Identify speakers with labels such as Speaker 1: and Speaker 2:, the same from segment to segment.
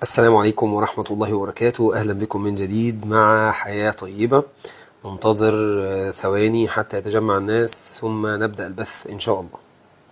Speaker 1: السلام عليكم ورحمة الله وبركاته أهلا بكم من جديد مع حياة طيبة ننتظر ثواني حتى يتجمع الناس ثم نبدأ البث إن شاء الله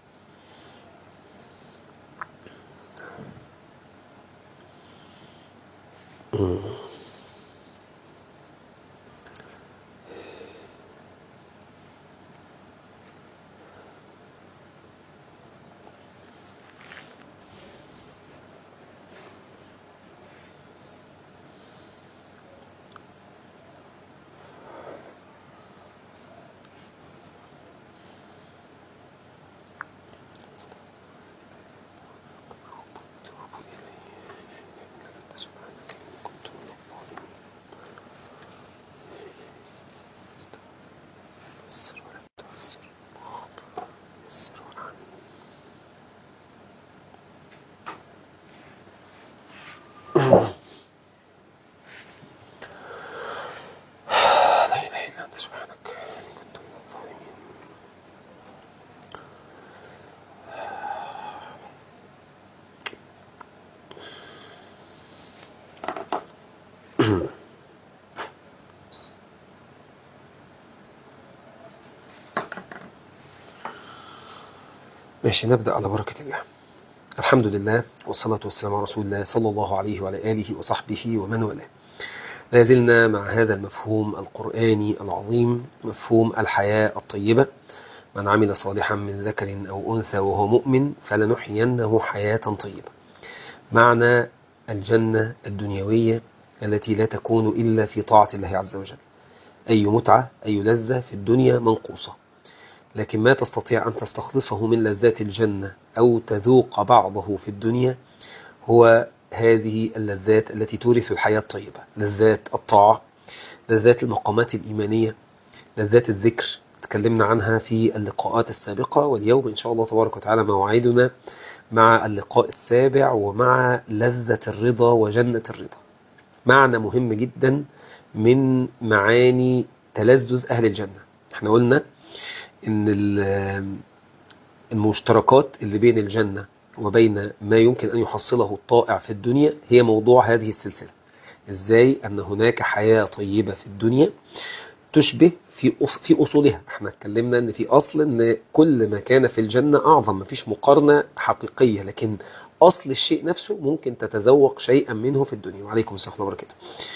Speaker 1: ماشي نبدأ على بركة الله الحمد لله والصلاة والسلام على رسول الله صلى الله عليه وعلى آله وصحبه ومن والاه لا زلنا مع هذا المفهوم القرآني العظيم مفهوم الحياة الطيبة من عمل صالحا من ذكر أو أنثى وهو مؤمن فلنحيينه حياة طيبة معنى الجنة الدنيوية التي لا تكون إلا في طاعة الله عز وجل أي متعة أي لذة في الدنيا منقوصة لكن ما تستطيع أن تستخلصه من لذات الجنة أو تذوق بعضه في الدنيا هو هذه اللذات التي تورث الحياة الطيبة لذات الطاعة لذات المقامات الإيمانية لذات الذكر تكلمنا عنها في اللقاءات السابقة واليوم إن شاء الله تبارك وتعالى موعدنا مع اللقاء السابع ومع لذة الرضا وجنة الرضا معنى مهم جدا من معاني تلذذ أهل الجنة احنا قلنا ان المشتركات اللي بين الجنة وبين ما يمكن أن يحصله الطائع في الدنيا هي موضوع هذه السلسلة ازاي أن هناك حياة طيبة في الدنيا تشبه في في أصولها احنا اتكلمنا ان في أصل ان كل ما كان في الجنة أعظم مفيش مقارنة حقيقية لكن أصل الشيء نفسه ممكن تتذوق شيئا منه في الدنيا وعليكم السلام ورحمة الله وبركاته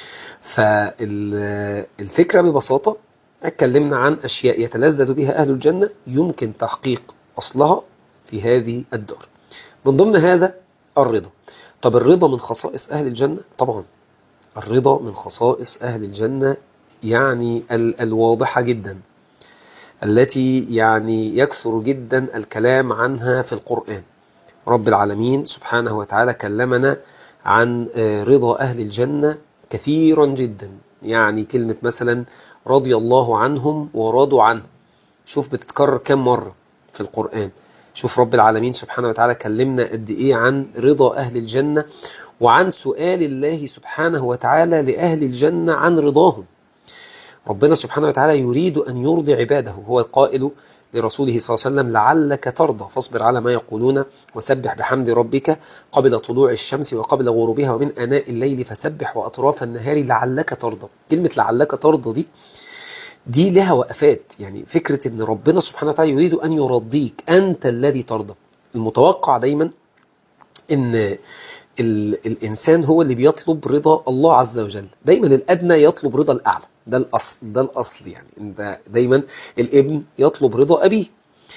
Speaker 1: فالفكرة ببساطة اتكلمنا عن أشياء يتلذذ بها أهل الجنة يمكن تحقيق أصلها في هذه الدار من ضمن هذا الرضا طب الرضا من خصائص أهل الجنة طبعا الرضا من خصائص أهل الجنة يعني ال الواضحة جدا التي يعني يكثر جدا الكلام عنها في القرآن رب العالمين سبحانه وتعالى كلمنا عن رضا أهل الجنة كثيرا جدا يعني كلمة مثلا رضي الله عنهم ورضوا عنه شوف بتتكرر كم مرة في القرآن شوف رب العالمين سبحانه وتعالى كلمنا قد إيه عن رضا أهل الجنة وعن سؤال الله سبحانه وتعالى لأهل الجنة عن رضاهم ربنا سبحانه وتعالى يريد أن يرضي عباده هو القائل لرسوله صلى الله عليه وسلم لعلك ترضى فاصبر على ما يقولون وسبح بحمد ربك قبل طلوع الشمس وقبل غروبها ومن أناء الليل فسبح وأطراف النهار لعلك ترضى كلمة لعلك ترضى دي دي لها وقفات يعني فكرة ان ربنا سبحانه وتعالى يريد ان يرضيك انت الذي ترضى المتوقع دايما ان ال الانسان هو اللي بيطلب رضا الله عز وجل دايما الادنى يطلب رضا الاعلى ده الاصل ده الاصل يعني انت دايما الابن يطلب رضا ابيه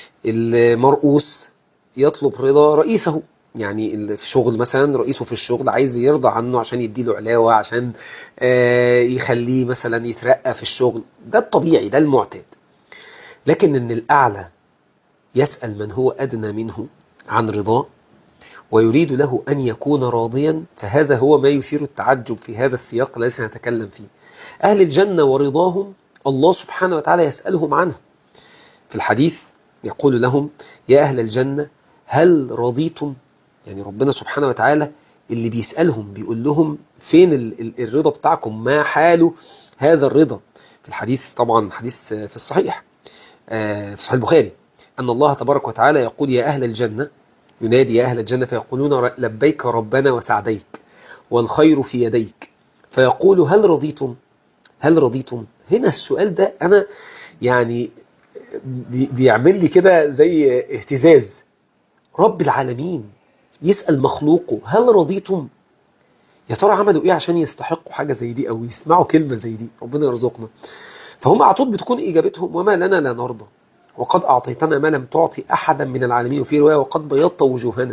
Speaker 1: المرؤوس يطلب رضا رئيسه يعني في شغل مثلا رئيسه في الشغل عايز يرضى عنه عشان يديله علاوة عشان يخليه مثلا يترقى في الشغل ده الطبيعي ده المعتاد لكن ان الأعلى يسأل من هو أدنى منه عن رضاه ويريد له أن يكون راضيا فهذا هو ما يثير التعجب في هذا السياق الذي سنتكلم فيه أهل الجنة ورضاهم الله سبحانه وتعالى يسألهم عنه في الحديث يقول لهم يا أهل الجنة هل رضيتم يعني ربنا سبحانه وتعالى اللي بيسألهم بيقول لهم فين الرضا بتاعكم ما حال هذا الرضا في الحديث طبعا حديث في الصحيح في صحيح البخاري أن الله تبارك وتعالى يقول يا أهل الجنة ينادي يا أهل الجنة فيقولون لبيك ربنا وسعديك والخير في يديك فيقول هل رضيتم هل رضيتم هنا السؤال ده أنا يعني بيعمل لي كده زي اهتزاز رب العالمين يسأل مخلوقه هل رضيتم يا ترى عملوا ايه عشان يستحقوا حاجة زي دي او يسمعوا كلمة زي دي ربنا يرزقنا فهم على طول بتكون اجابتهم وما لنا لا نرضى وقد اعطيتنا ما لم تعطي احدا من العالمين وفي رواية وقد بيضت وجوهنا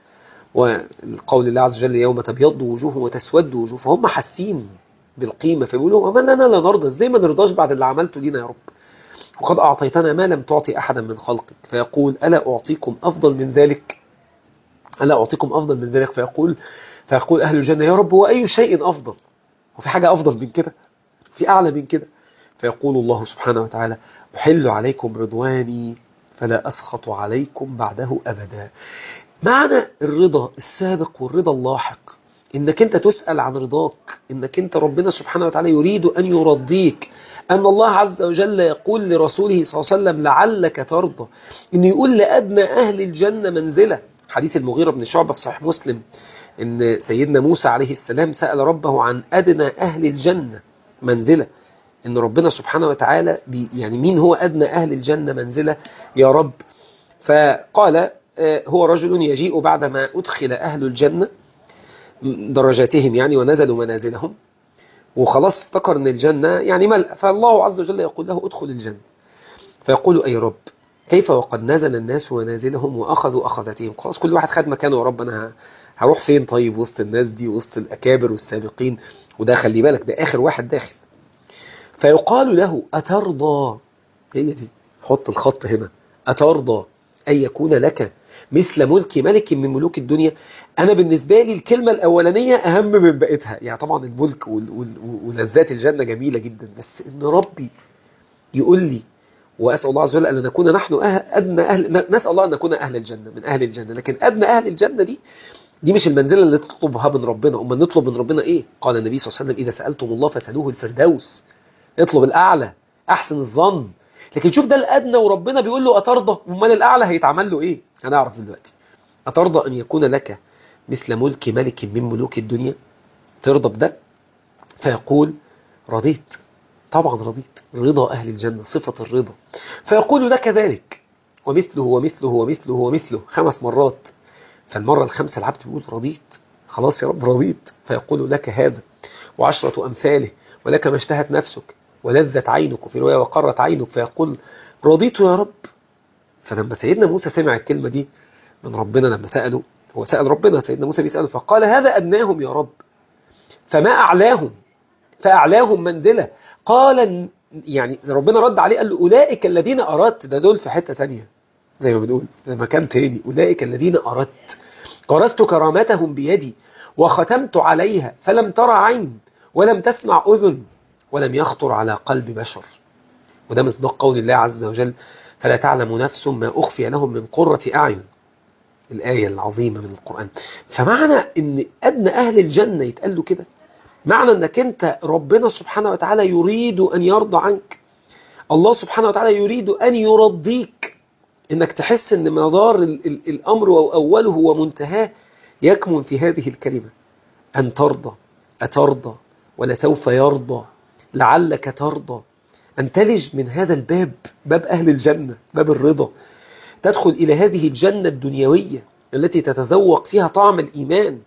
Speaker 1: والقول الله عز وجل يوم تبيض وجوه وتسود وجوه فهم حاسين بالقيمة فيقولوا وما لنا لا نرضى ازاي ما نرضاش بعد اللي عملته لينا يا رب وقد أعطيتنا ما لم تعطي أحدا من خلقك فيقول ألا أعطيكم أفضل من ذلك ألا أعطيكم أفضل من ذلك فيقول فيقول أهل الجنة يا رب وأي شيء أفضل وفي حاجة أفضل من كده في أعلى من كده فيقول الله سبحانه وتعالى أحل عليكم رضواني فلا أسخط عليكم بعده أبدا معنى الرضا السابق والرضا اللاحق انك انت تسأل عن رضاك انك انت ربنا سبحانه وتعالى يريد ان يرضيك ان الله عز وجل يقول لرسوله صلى الله عليه وسلم لعلك ترضى انه يقول لأدنى اهل الجنة منزلة حديث المغيرة بن شعبة في صحيح مسلم ان سيدنا موسى عليه السلام سأل ربه عن أدنى اهل الجنة منزلة ان ربنا سبحانه وتعالى بي يعني مين هو أدنى اهل الجنة منزلة يا رب فقال هو رجل يجيء بعدما أدخل أهل الجنة درجاتهم يعني ونزلوا منازلهم وخلاص افتكر ان الجنة يعني ملأ فالله عز وجل يقول له ادخل الجنة فيقول أي رب كيف وقد نزل الناس منازلهم وأخذوا أخذتهم خلاص كل واحد خد مكانه يا رب أنا هروح فين طيب وسط الناس دي وسط الأكابر والسابقين وده خلي بالك ده آخر واحد داخل فيقال له أترضى هي دي حط الخط هنا أترضى أن يكون لك مثل ملك ملك من ملوك الدنيا أنا بالنسبة لي الكلمة الأولانية أهم من بقيتها يعني طبعا الملك ولذات الجنة جميلة جدا بس إن ربي يقول لي وأسأل الله عز وجل أن نكون نحن أهل أدنى أهل نسأل الله أن نكون أهل الجنة من أهل الجنة لكن أدنى أهل الجنة دي دي مش المنزلة اللي تطلبها من ربنا أما نطلب من ربنا إيه قال النبي صلى الله عليه وسلم إذا سألتم الله فسألوه الفردوس اطلب الأعلى أحسن الظن لكن شوف ده الأدنى وربنا بيقول له أترضى ومال الأعلى هيتعمل له إيه هنعرف دلوقتي أترضى أن يكون لك مثل ملك ملك من ملوك الدنيا ترضى بده فيقول رضيت طبعا رضيت رضا أهل الجنة صفة الرضا فيقول لك ذلك ومثله ومثله ومثله ومثله خمس مرات فالمرة الخامسة العبد بيقول رضيت خلاص يا رب رضيت فيقول لك هذا وعشرة أمثاله ولك ما اشتهت نفسك ولذت عينك وفي رواية وقرت عينك فيقول رضيت يا رب فلما سيدنا موسى سمع الكلمة دي من ربنا لما سأله هو سأل ربنا سيدنا موسى بيسأله فقال هذا أدناهم يا رب فما أعلاهم فأعلاهم منزلة قال يعني ربنا رد عليه قال له أولئك الذين أردت ده دول في حتة تانية زي ما بنقول في مكان تاني أولئك الذين أردت قرست كرامتهم بيدي وختمت عليها فلم ترى عين ولم تسمع أذن ولم يخطر على قلب بشر وده مصداق قول الله عز وجل فلا تعلم نفس ما أخفي لهم من قرة أعين الآية العظيمة من القرآن فمعنى أن أدنى أهل الجنة يتقال له كده معنى أنك أنت ربنا سبحانه وتعالى يريد أن يرضى عنك الله سبحانه وتعالى يريد أن يرضيك أنك تحس أن مدار ال ال الأمر وأوله ومنتهاه يكمن في هذه الكلمة أن ترضى أترضى ولسوف يرضى لعلك ترضى أن تلج من هذا الباب باب أهل الجنة باب الرضا تدخل إلى هذه الجنة الدنيوية التي تتذوق فيها طعم الإيمان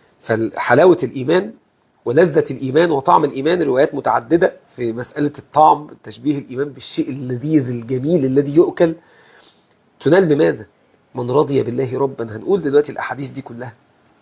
Speaker 1: فحلاوة الإيمان ولذة الإيمان وطعم الإيمان روايات متعددة في مسألة الطعم تشبيه الإيمان بالشيء اللذيذ الجميل الذي يؤكل تنال بماذا؟ من رضي بالله ربا هنقول دلوقتي الأحاديث دي كلها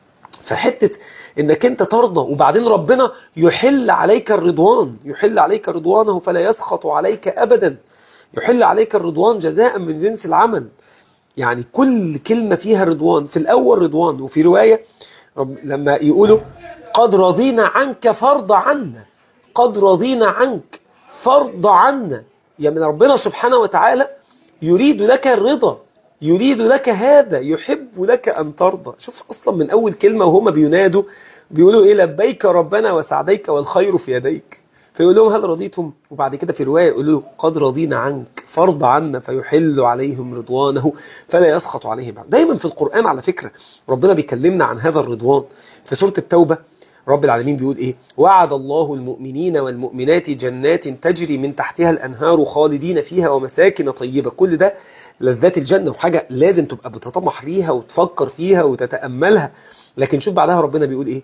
Speaker 1: فحتة انك انت ترضى وبعدين ربنا يحل عليك الرضوان يحل عليك رضوانه فلا يسخط عليك ابدا يحل عليك الرضوان جزاء من جنس العمل يعني كل كلمة فيها رضوان في الاول رضوان وفي رواية لما يقولوا قد رضينا عنك فرض عنا قد رضينا عنك فرض عنا يعني ربنا سبحانه وتعالى يريد لك الرضا يريد لك هذا يحب لك أن ترضى شوف أصلا من أول كلمة وهم بينادوا بيقولوا إيه لبيك ربنا وسعديك والخير في يديك فيقول لهم هل رضيتم وبعد كده في رواية يقولوا قد رضينا عنك فرض عنا فيحل عليهم رضوانه فلا يسخط عليهم بعد دايما في القرآن على فكرة ربنا بيكلمنا عن هذا الرضوان في سورة التوبة رب العالمين بيقول ايه وعد الله المؤمنين والمؤمنات جنات تجري من تحتها الانهار خالدين فيها ومساكن طيبة كل ده لذات الجنة وحاجة لازم تبقى بتطمح ليها وتفكر فيها وتتأملها لكن شوف بعدها ربنا بيقول ايه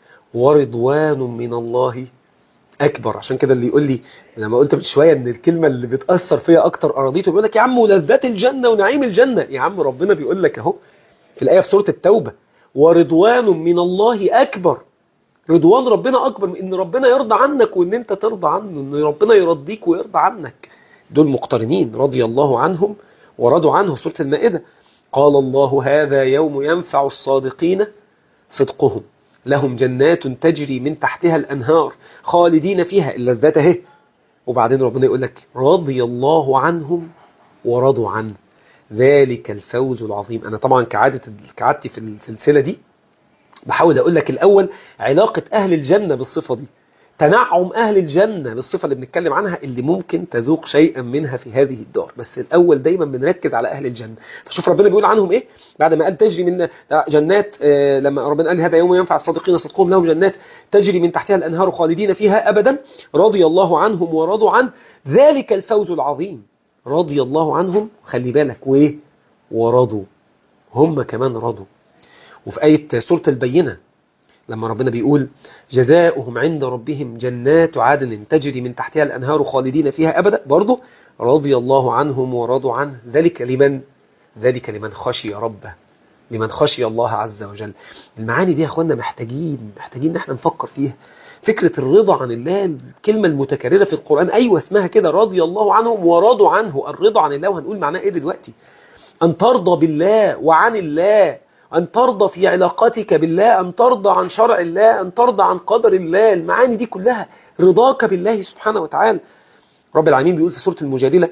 Speaker 1: ورضوان من الله اكبر عشان كده اللي يقول لي لما قلت من شويه ان الكلمه اللي بتاثر فيا اكتر اراضيته بيقول لك يا عم ولذات الجنه ونعيم الجنه يا عم ربنا بيقول لك اهو في الايه في سوره التوبه ورضوان من الله اكبر رضوان ربنا اكبر من ان ربنا يرضى عنك وان انت ترضى عنه ان ربنا يرضيك ويرضى عنك دول مقترنين رضي الله عنهم ورضوا عنه سوره المائده قال الله هذا يوم ينفع الصادقين صدقهم لهم جنات تجري من تحتها الأنهار خالدين فيها اللذات اهي وبعدين ربنا يقول لك رضي الله عنهم ورضوا عنه ذلك الفوز العظيم أنا طبعا كعادة كعادتي في السلسلة دي بحاول أقول لك الأول علاقة أهل الجنة بالصفة دي تنعم أهل الجنة بالصفة اللي بنتكلم عنها اللي ممكن تذوق شيئا منها في هذه الدار بس الأول دايما بنركز على أهل الجنة فشوف ربنا بيقول عنهم إيه بعد ما قال تجري من جنات لما ربنا قال هذا يوم ينفع الصادقين صدقهم لهم جنات تجري من تحتها الأنهار خالدين فيها أبدا رضي الله عنهم ورضوا عنه ذلك الفوز العظيم رضي الله عنهم خلي بالك وإيه ورضوا هم كمان رضوا وفي آية سورة البينة لما ربنا بيقول جزاؤهم عند ربهم جنات عدن تجري من تحتها الأنهار خالدين فيها أبدا برضه رضي الله عنهم ورضوا عنه ذلك لمن ذلك لمن خشي ربه لمن خشي الله عز وجل المعاني دي يا اخوانا محتاجين محتاجين ان احنا نفكر فيها فكرة الرضا عن الله الكلمة المتكررة في القرآن أيوة اسمها كده رضي الله عنهم ورضوا عنه الرضا عن الله وهنقول معناه ايه دلوقتي أن ترضى بالله وعن الله أن ترضى في علاقتك بالله أن ترضى عن شرع الله أن ترضى عن قدر الله المعاني دي كلها رضاك بالله سبحانه وتعالى رب العالمين بيقول في سورة المجادلة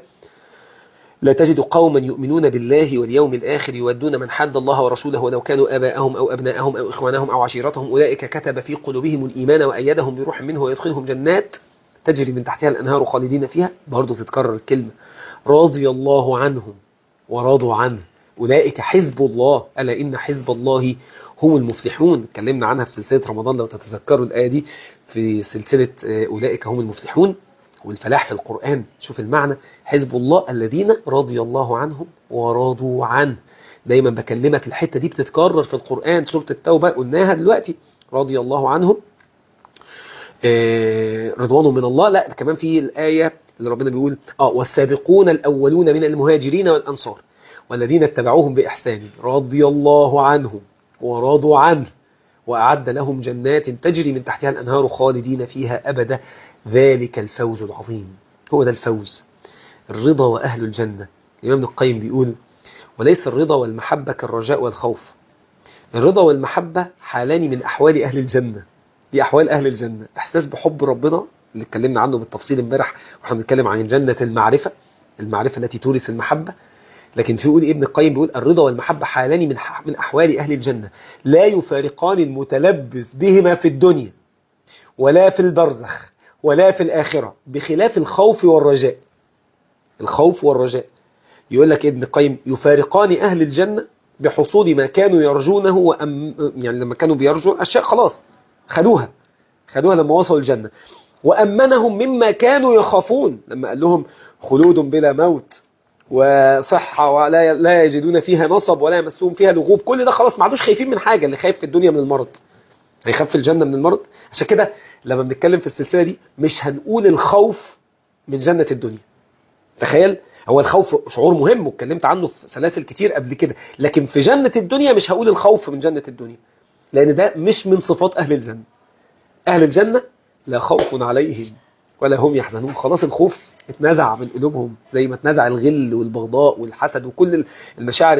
Speaker 1: لا تجد قوما يؤمنون بالله واليوم الآخر يودون من حد الله ورسوله ولو كانوا آباءهم أو أبناءهم أو إخوانهم أو عشيرتهم أولئك كتب في قلوبهم الإيمان وأيدهم بروح منه ويدخلهم جنات تجري من تحتها الأنهار خالدين فيها برضه تتكرر الكلمة رضي الله عنهم ورضوا عنه أولئك حزب الله ألا إن حزب الله هم المفلحون اتكلمنا عنها في سلسلة رمضان لو تتذكروا الآية دي في سلسلة أولئك هم المفلحون والفلاح في القرآن شوف المعنى حزب الله الذين رضي الله عنهم ورضوا عنه دايما بكلمك الحتة دي بتتكرر في القرآن سورة التوبة قلناها دلوقتي رضي الله عنهم رضوان من الله لا كمان في الآية اللي ربنا بيقول اه والسابقون الأولون من المهاجرين والأنصار والذين اتبعوهم بإحسان رضي الله عنهم ورضوا عنه وأعد لهم جنات تجري من تحتها الأنهار خالدين فيها أبدا ذلك الفوز العظيم هو ده الفوز الرضا وأهل الجنة الإمام ابن القيم بيقول وليس الرضا والمحبة كالرجاء والخوف الرضا والمحبة حالان من أحوال أهل الجنة دي أحوال أهل الجنة إحساس بحب ربنا اللي اتكلمنا عنه بالتفصيل امبارح واحنا بنتكلم عن جنة المعرفة المعرفة التي تورث المحبة لكن في يقول ابن القيم بيقول الرضا والمحبة حالان من من أحوال أهل الجنة لا يفارقان المتلبس بهما في الدنيا ولا في البرزخ ولا في الآخرة بخلاف الخوف والرجاء الخوف والرجاء يقول لك ابن القيم يفارقان أهل الجنة بحصول ما كانوا يرجونه وأم يعني لما كانوا بيرجوا أشياء خلاص خدوها خدوها لما وصلوا الجنة وأمنهم مما كانوا يخافون لما قال لهم خلود بلا موت وصحة ولا لا يجدون فيها نصب ولا يمسهم فيها لغوب كل ده خلاص ما عادوش خايفين من حاجة اللي خايف في الدنيا من المرض هيخاف في الجنة من المرض عشان كده لما بنتكلم في السلسلة دي مش هنقول الخوف من جنة الدنيا تخيل هو الخوف شعور مهم واتكلمت عنه في سلاسل كتير قبل كده لكن في جنة الدنيا مش هقول الخوف من جنة الدنيا لأن ده مش من صفات أهل الجنة أهل الجنة لا خوف عليهم ولا هم يحزنون خلاص الخوف اتنزع من قلوبهم زي ما اتنزع الغل والبغضاء والحسد وكل المشاعر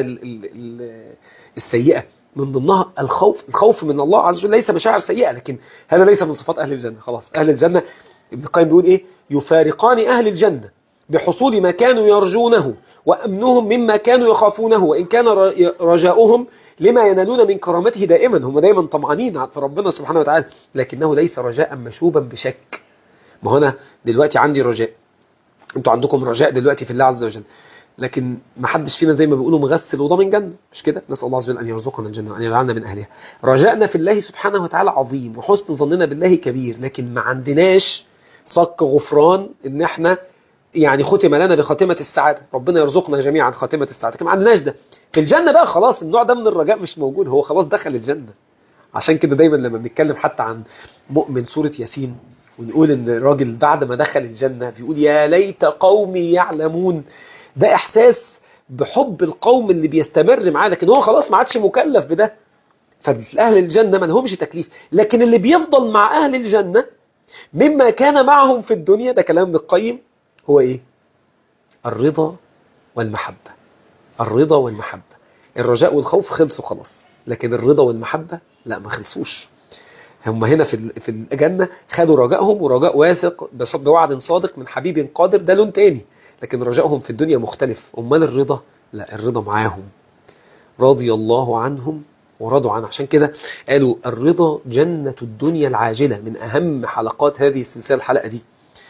Speaker 1: السيئة من ضمنها الخوف الخوف من الله عز وجل ليس مشاعر سيئة لكن هذا ليس من صفات أهل الجنة خلاص أهل الجنة ابن القيم بيقول إيه يفارقان أهل الجنة بحصول ما كانوا يرجونه وأمنهم مما كانوا يخافونه وإن كان رجاؤهم لما ينالون من كرامته دائما هم دايما طمعانين في ربنا سبحانه وتعالى لكنه ليس رجاء مشوبا بشك ما هنا دلوقتي عندي رجاء انتوا عندكم رجاء دلوقتي في الله عز وجل لكن ما حدش فينا زي ما بيقولوا مغسل وضامن جنة مش كده نسأل الله عز وجل أن يرزقنا الجنة وأن يجعلنا من أهلها رجائنا في الله سبحانه وتعالى عظيم وحسن ظننا بالله كبير لكن ما عندناش صك غفران ان احنا يعني ختم لنا بخاتمة السعادة ربنا يرزقنا جميعا خاتمة السعادة لكن ما عندناش ده في الجنة بقى خلاص النوع ده من الرجاء مش موجود هو خلاص دخل الجنة عشان كده دايما لما بنتكلم حتى عن مؤمن سورة ياسين ونقول ان الراجل بعد ما دخل الجنة بيقول يا ليت قومي يعلمون ده احساس بحب القوم اللي بيستمر معاه لكن هو خلاص ما عادش مكلف بده فاهل الجنة ما لهمش تكليف لكن اللي بيفضل مع اهل الجنة مما كان معهم في الدنيا ده كلام ابن القيم هو ايه الرضا والمحبة الرضا والمحبة الرجاء والخوف خلصوا خلاص لكن الرضا والمحبة لا ما خلصوش هم هنا في في الجنة خدوا رجائهم ورجاء واثق بوعد صادق من حبيب قادر ده لون تاني لكن رجائهم في الدنيا مختلف امال الرضا لا الرضا معاهم رضي الله عنهم ورضوا عنه عشان كده قالوا الرضا جنة الدنيا العاجلة من أهم حلقات هذه السلسلة الحلقة دي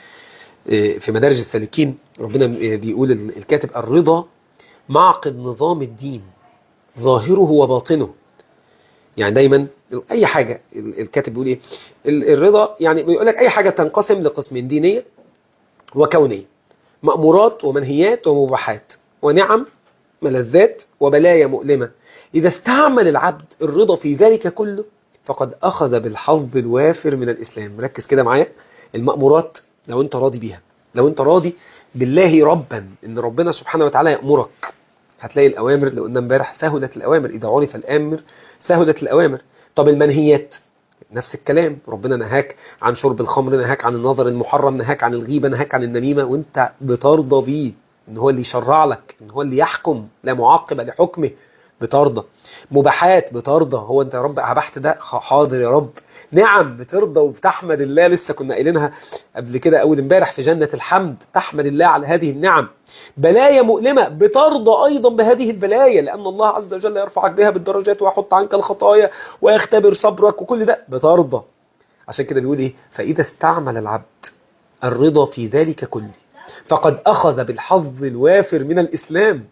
Speaker 1: في مدارج السالكين ربنا بيقول الكاتب الرضا معقد نظام الدين ظاهره وباطنه يعني دايما أي حاجة الكاتب بيقول إيه الرضا يعني بيقول لك أي حاجة تنقسم لقسمين دينية وكونية مأمورات ومنهيات ومباحات ونعم ملذات وبلايا مؤلمة إذا استعمل العبد الرضا في ذلك كله فقد أخذ بالحظ الوافر من الإسلام ركز كده معايا المأمورات لو أنت راضي بيها لو أنت راضي بالله ربا إن ربنا سبحانه وتعالى يأمرك هتلاقي الأوامر اللي قلنا امبارح سهلت الأوامر إذا عرف الآمر سهلت الأوامر طب المنهيات نفس الكلام ربنا نهاك عن شرب الخمر نهاك عن النظر المحرم نهاك عن الغيبة نهاك عن النميمة وانت بترضى بيه ان هو اللي يشرع لك ان هو اللي يحكم لا معقب لحكمه بترضى مباحات بترضى هو انت يا رب ابحت ده حاضر يا رب نعم بترضى وبتحمد الله لسه كنا قايلينها قبل كده اول امبارح في جنة الحمد تحمد الله على هذه النعم بلايا مؤلمة بترضى ايضا بهذه البلايا لان الله عز وجل يرفعك بها بالدرجات ويحط عنك الخطايا ويختبر صبرك وكل ده بترضى عشان كده بيقول ايه فاذا استعمل العبد الرضا في ذلك كله فقد اخذ بالحظ الوافر من الاسلام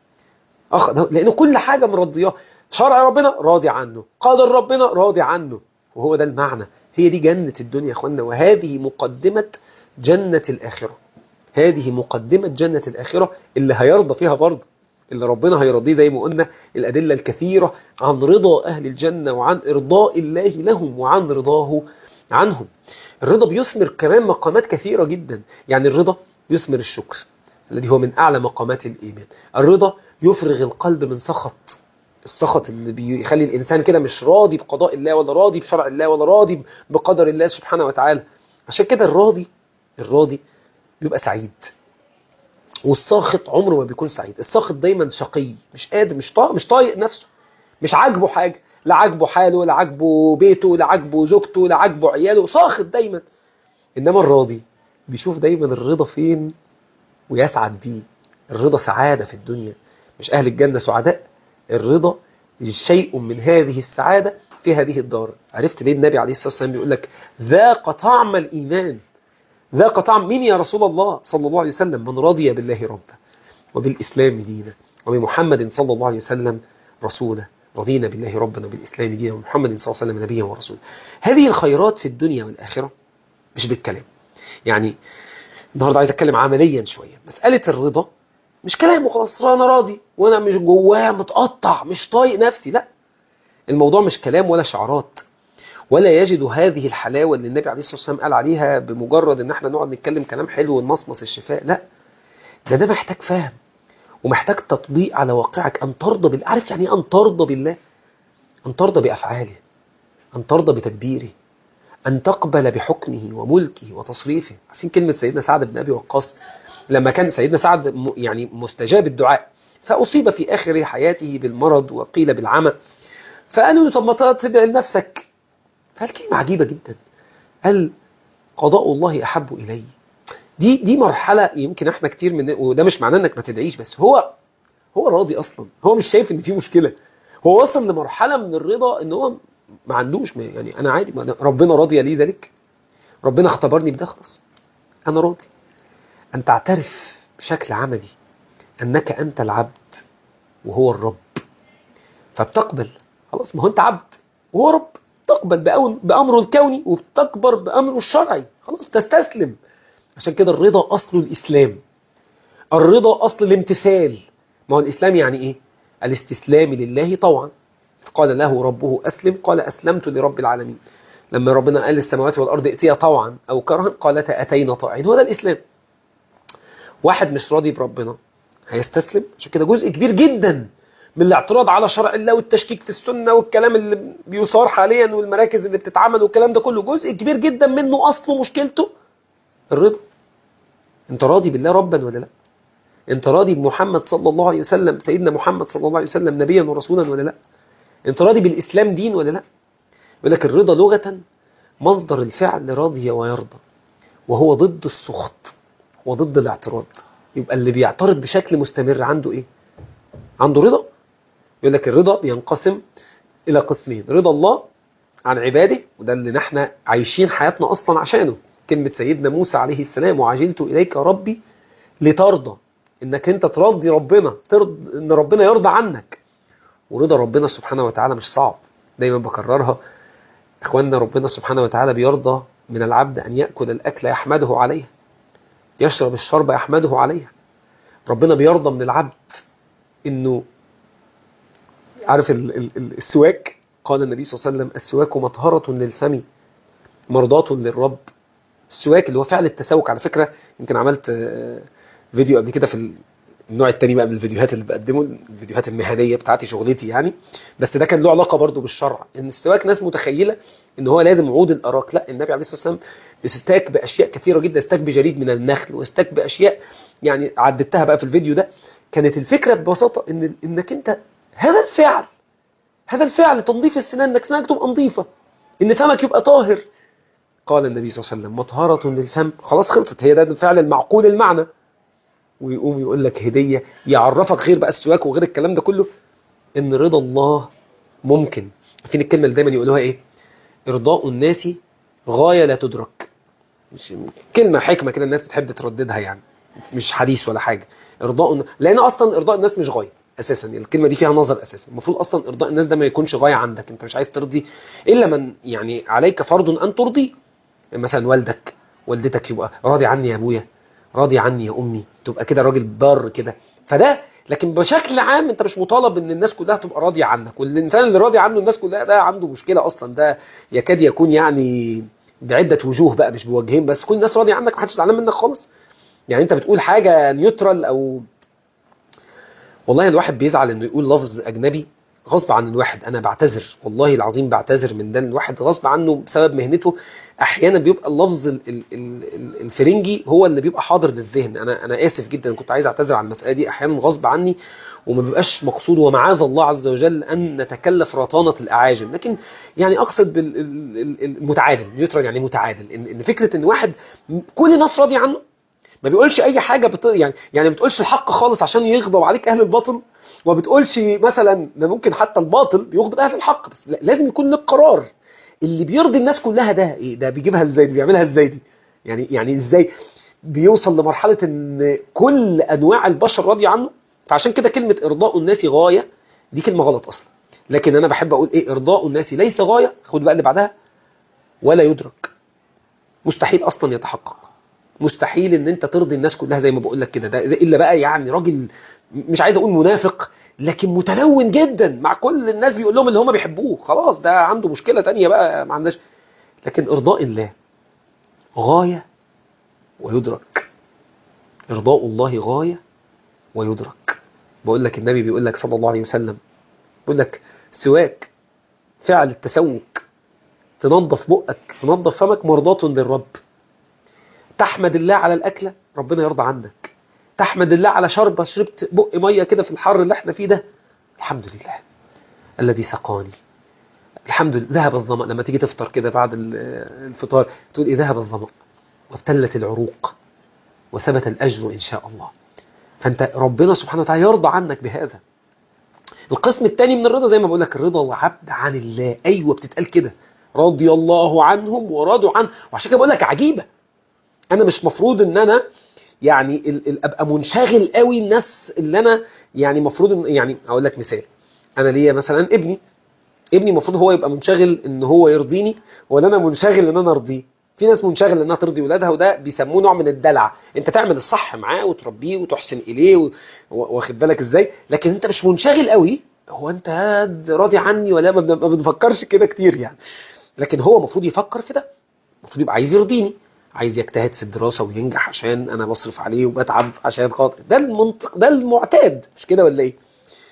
Speaker 1: أخذ لأنه كل حاجة مرضياه شرع ربنا راضي عنه قدر ربنا راضي عنه وهو ده المعنى هي دي جنة الدنيا يا أخوانا وهذه مقدمة جنة الآخرة هذه مقدمة جنة الآخرة اللي هيرضى فيها برضه اللي ربنا هيرضيه زي ما قلنا الأدلة الكثيرة عن رضا أهل الجنة وعن إرضاء الله لهم وعن رضاه عنهم الرضا بيثمر كمان مقامات كثيرة جدا يعني الرضا يثمر الشكر الذي هو من أعلى مقامات الإيمان الرضا يفرغ القلب من سخط السخط اللي بيخلي الإنسان كده مش راضي بقضاء الله ولا راضي بشرع الله ولا راضي بقدر الله سبحانه وتعالى عشان كده الراضي الراضي بيبقى سعيد والساخط عمره ما بيكون سعيد الساخط دايما شقي مش قادر مش طايق مش طايق نفسه مش عاجبه حاجة لا عاجبه حاله لا عاجبه بيته لا عاجبه زوجته لا عاجبه عياله ساخط دايما إنما الراضي بيشوف دايما الرضا فين ويسعد بيه الرضا سعادة في الدنيا مش أهل الجنة سعداء الرضا شيء من هذه السعادة في هذه الدار عرفت ليه النبي عليه الصلاة والسلام بيقول لك ذاق طعم الإيمان ذاق طعم مين يا رسول الله صلى الله عليه وسلم من رضي بالله ربا وبالإسلام دينا وبمحمد صلى الله عليه وسلم رسولا رضينا بالله ربنا وبالإسلام دينا ومحمد صلى الله عليه وسلم نبيا ورسولا هذه الخيرات في الدنيا والآخرة مش بالكلام يعني النهاردة عايز أتكلم عمليا شوية مسألة الرضا مش كلام وخلاص انا راضي وانا مش جواه متقطع مش طايق نفسي لا الموضوع مش كلام ولا شعارات ولا يجد هذه الحلاوة اللي النبي عليه الصلاة والسلام قال عليها بمجرد ان احنا نقعد نتكلم كلام حلو ونمصمص الشفاء لا ده ده محتاج فهم ومحتاج تطبيق على واقعك ان ترضى بالله عارف يعني ايه ان ترضى بالله ان ترضى بافعاله ان ترضى بتدبيره ان تقبل بحكمه وملكه وتصريفه عارفين كلمة سيدنا سعد بن ابي وقاص لما كان سيدنا سعد يعني مستجاب الدعاء فأصيب في آخر حياته بالمرض وقيل بالعمى فقالوا له طب ما تدعي لنفسك فقال كلمة عجيبة جدا قال قضاء الله أحب إلي دي دي مرحلة يمكن احنا كتير من وده مش معناه انك ما تدعيش بس هو هو راضي اصلا هو مش شايف ان في مشكلة هو وصل لمرحلة من الرضا ان هو ما عندوش يعني انا عادي ربنا راضي لي ذلك ربنا اختبرني بده خلاص انا راضي أن تعترف بشكل عملي أنك أنت العبد وهو الرب فبتقبل خلاص ما هو أنت عبد وهو رب تقبل بأمره الكوني وبتكبر بأمره الشرعي خلاص تستسلم عشان كده الرضا أصل الإسلام الرضا أصل الامتثال ما هو الإسلام يعني إيه الاستسلام لله طوعا قال له ربه أسلم قال أسلمت لرب العالمين لما ربنا قال السماوات والأرض ائتيا طوعا أو كرها قالتا أتينا طاعين هو ده الإسلام واحد مش راضي بربنا هيستسلم عشان كده جزء كبير جدا من الاعتراض على شرع الله والتشكيك في السنة والكلام اللي بيثار حاليا والمراكز اللي بتتعمل والكلام ده كله جزء كبير جدا منه أصله مشكلته الرضا انت راضي بالله ربا ولا لا انت راضي بمحمد صلى الله عليه وسلم سيدنا محمد صلى الله عليه وسلم نبيا ورسولا ولا لا انت راضي بالإسلام دين ولا لا يقول لك الرضا لغة مصدر الفعل راضي ويرضى وهو ضد السخط وضد الاعتراض يبقى اللي بيعترض بشكل مستمر عنده ايه عنده رضا يقول لك الرضا بينقسم الى قسمين رضا الله عن عباده وده اللي نحن عايشين حياتنا اصلا عشانه كلمة سيدنا موسى عليه السلام وعجلت اليك ربي لترضى انك انت ترضي ربنا ترضى ان ربنا يرضى عنك ورضا ربنا سبحانه وتعالى مش صعب دايما بكررها اخواننا ربنا سبحانه وتعالى بيرضى من العبد ان يأكل الاكل يحمده عليه يشرب الشرب يحمده عليه ربنا بيرضى من العبد انه عارف ال ال ال السواك قال النبي صلى الله عليه وسلم السواك مطهرة للفم مرضاة للرب السواك اللي هو فعل التسوك على فكرة يمكن عملت فيديو قبل كده في النوع التاني بقى من الفيديوهات اللي بقدمه الفيديوهات المهنية بتاعتي شغلتي يعني بس ده كان له علاقة برضه بالشرع ان السواك ناس متخيلة ان هو لازم عود الاراك لا النبي عليه الصلاة والسلام بيستاك باشياء كثيرة جدا استاك بجريد من النخل واستاك باشياء يعني عددتها بقى في الفيديو ده كانت الفكرة ببساطة ان انك انت هذا الفعل هذا الفعل تنظيف السنان انك سنانك تبقى نظيفة ان فمك يبقى طاهر قال النبي صلى الله عليه وسلم مطهرة للفم خلاص خلصت هي ده الفعل المعقول المعنى ويقوم يقول لك هدية يعرفك غير بقى السواك وغير الكلام ده كله ان رضا الله ممكن فين الكلمة اللي دايما يقولوها ايه ارضاء الناس غاية لا تدرك مش كلمة حكمة كده الناس بتحب ترددها يعني مش حديث ولا حاجة ارضاء لان اصلا ارضاء الناس مش غاية اساسا الكلمة دي فيها نظر اساسا المفروض اصلا ارضاء الناس ده ما يكونش غاية عندك انت مش عايز ترضي الا من يعني عليك فرض ان ترضي مثلا والدك والدتك يبقى راضي عني يا ابويا راضي عني يا امي تبقى كده راجل بار كده فده لكن بشكل عام انت مش مطالب ان الناس كلها تبقى راضيه عنك والانسان اللي راضي عنه الناس كلها ده عنده مشكله اصلا ده يكاد يكون يعني بعده وجوه بقى مش بوجهين بس كل الناس راضيه عنك محدش زعلان منك خالص يعني انت بتقول حاجه نيوترال او والله الواحد بيزعل انه يقول لفظ اجنبي غصب عن الواحد انا بعتذر والله العظيم بعتذر من ده الواحد غصب عنه بسبب مهنته احيانا بيبقى اللفظ ال ال ال الفرنجي هو اللي بيبقى حاضر للذهن انا انا اسف جدا كنت عايز اعتذر عن المساله دي احيانا غصب عني وما بيبقاش مقصود ومعاذ الله عز وجل ان نتكلف رطانه الاعاجم لكن يعني اقصد بالمتعادل نيوترال يعني متعادل ان ان فكره ان واحد كل الناس راضيه عنه ما بيقولش اي حاجه بت... يعني يعني ما بتقولش الحق خالص عشان يغضب عليك اهل الباطل وما بتقولش مثلا ده ممكن حتى الباطل بيغضب اهل الحق بس لازم يكون لك قرار اللي بيرضي الناس كلها ده ايه ده بيجيبها ازاي دي بيعملها ازاي دي يعني يعني ازاي بيوصل لمرحله ان كل انواع البشر راضيه عنه فعشان كده كلمه ارضاء الناس غايه دي كلمه غلط اصلا لكن انا بحب اقول ايه ارضاء الناس ليس غايه خد بقى اللي بعدها ولا يدرك مستحيل اصلا يتحقق مستحيل ان انت ترضي الناس كلها زي ما بقول لك كده ده الا بقى يعني راجل مش عايز اقول منافق لكن متلون جدا مع كل الناس بيقول لهم اللي هم بيحبوه خلاص ده عنده مشكلة تانية بقى ما عندناش لكن ارضاء الله غاية ويدرك ارضاء الله غاية ويدرك بقول لك النبي بيقول لك صلى الله عليه وسلم بيقول لك سواك فعل التسوك تنظف بقك تنظف فمك مرضاة للرب تحمد الله على الأكلة ربنا يرضى عنك تحمد الله على شربة شربت بق مية كده في الحر اللي احنا فيه ده الحمد لله الذي سقاني الحمد لله ذهب الظمأ لما تيجي تفطر كده بعد الفطار تقول ايه ذهب الظمأ وابتلت العروق وثبت الأجر إن شاء الله فأنت ربنا سبحانه وتعالى يرضى عنك بهذا القسم الثاني من الرضا زي ما بقول لك الرضا وعبد عن الله أيوة بتتقال كده رضي الله عنهم ورضوا عنه وعشان كده بقول لك عجيبة أنا مش مفروض إن أنا يعني ال- ال- ابقى منشغل قوي الناس اللي انا يعني المفروض يعني اقول لك مثال انا ليا مثلا ابني ابني المفروض هو يبقى منشغل ان هو يرضيني ولا انا منشغل ان انا ارضيه في ناس منشغل انها ترضي ولادها وده بيسموه نوع من الدلع انت تعمل الصح معاه وتربيه وتحسن اليه و- و- واخد بالك ازاي لكن انت مش منشغل قوي هو انت راضي عني ولا ما بن- ما بنفكرش كده كتير يعني لكن هو المفروض يفكر في ده المفروض يبقى عايز يرضيني عايز يجتهد في الدراسة وينجح عشان انا بصرف عليه وبتعب عشان خاطر ده المنطق ده المعتاد مش كده ولا ايه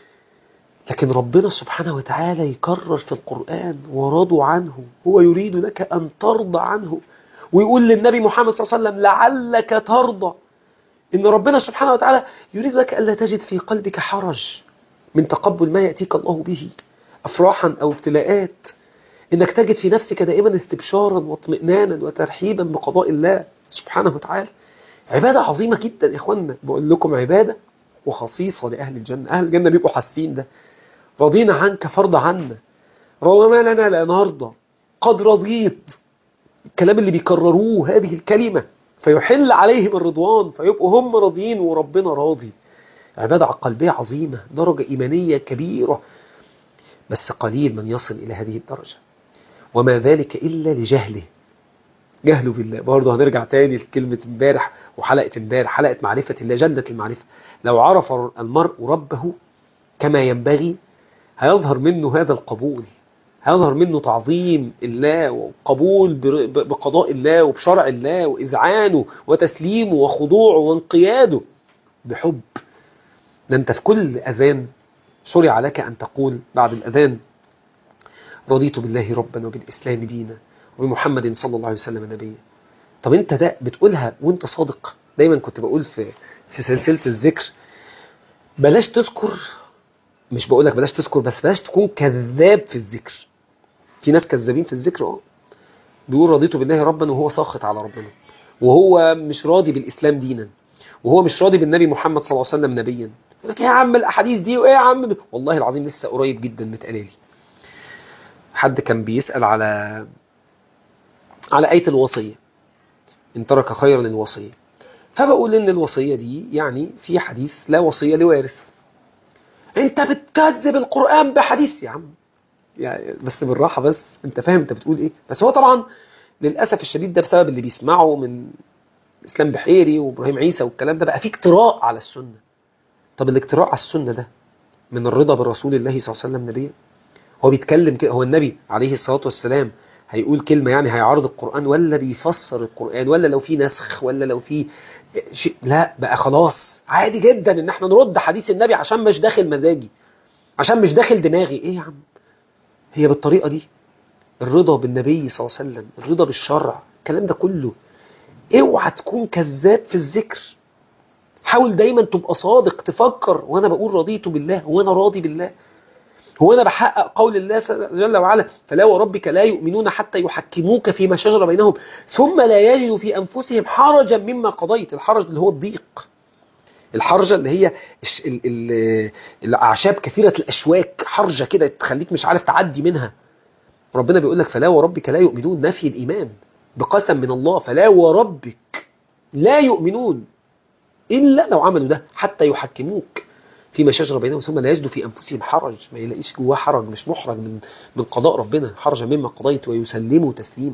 Speaker 1: لكن ربنا سبحانه وتعالى يكرر في القرآن ورضوا عنه هو يريد لك أن ترضى عنه ويقول للنبي محمد صلى الله عليه وسلم لعلك ترضى إن ربنا سبحانه وتعالى يريد لك ألا تجد في قلبك حرج من تقبل ما يأتيك الله به أفراحا أو ابتلاءات إنك تجد في نفسك دائما استبشارا واطمئنانا وترحيبا بقضاء الله سبحانه وتعالى عبادة عظيمة جدا يا إخوانا بقول لكم عبادة وخصيصة لأهل الجنة أهل الجنة بيبقوا حاسين ده رضينا عنك فرض عنا وما لنا لا نرضى قد رضيت الكلام اللي بيكرروه هذه الكلمة فيحل عليهم الرضوان فيبقوا هم راضيين وربنا راضي عبادة قلبية عظيمة درجة إيمانية كبيرة بس قليل من يصل إلى هذه الدرجة وما ذلك إلا لجهله جهله بالله برضه هنرجع تاني لكلمة امبارح وحلقة امبارح حلقة معرفة الله جنة المعرفة لو عرف المرء ربه كما ينبغي هيظهر منه هذا القبول هيظهر منه تعظيم الله وقبول بر- ب- بقضاء الله وبشرع الله وإذعانه وتسليمه وخضوعه وانقياده بحب ده انت في كل أذان شرع لك أن تقول بعد الأذان رضيت بالله ربا وبالإسلام دينا وبمحمد صلى الله عليه وسلم نبيا طب انت ده بتقولها وانت صادق دايما كنت بقول في في سلسلة الذكر بلاش تذكر مش بقول لك بلاش تذكر بس بلاش تكون كذاب في الذكر في ناس كذابين في الذكر اه بيقول رضيت بالله ربا وهو ساخط على ربنا وهو مش راضي بالاسلام دينا وهو مش راضي بالنبي محمد صلى الله عليه وسلم نبيا يقول لك إيه يا عم الاحاديث دي وايه يا عم ده؟ والله العظيم لسه قريب جدا متقالي حد كان بيسال على على ايه الوصيه ان ترك خيرا الوصيه فبقول ان الوصيه دي يعني في حديث لا وصيه لوارث انت بتكذب القرآن بحديث يا عم يعني بس بالراحة بس انت فاهم انت بتقول ايه بس هو طبعا للأسف الشديد ده بسبب اللي بيسمعه من اسلام بحيري وابراهيم عيسى والكلام ده بقى فيه اجتراء على السنة طب الاجتراء على السنة ده من الرضا برسول الله صلى الله عليه وسلم نبيا هو بيتكلم كده هو النبي عليه الصلاة والسلام هيقول كلمة يعني هيعارض القرآن ولا بيفسر القرآن ولا لو في نسخ ولا لو في شيء لا بقى خلاص عادي جدا ان احنا نرد حديث النبي عشان مش داخل مزاجي عشان مش داخل دماغي ايه يا عم هي بالطريقة دي الرضا بالنبي صلى الله عليه وسلم الرضا بالشرع الكلام ده كله اوعى تكون كذاب في الذكر حاول دايما تبقى صادق تفكر وانا بقول رضيت بالله وانا راضي بالله هو انا بحقق قول الله جل وعلا فلا وربك لا يؤمنون حتى يحكموك فيما شجر بينهم ثم لا يجدوا في انفسهم حرجا مما قضيت الحرج اللي هو الضيق الحرجه اللي هي الش- ال- ال- الاعشاب كثيره الاشواك حرجه كده تخليك مش عارف تعدي منها ربنا بيقول لك فلا وربك لا يؤمنون نفي الايمان بقسم من الله فلا وربك لا يؤمنون الا لو عملوا ده حتى يحكموك فيما شجر بينهم ثم لا يجدوا في انفسهم حرج ما يلاقيش جواه حرج مش محرج من من قضاء ربنا حرج مما قضيت ويسلموا تسليما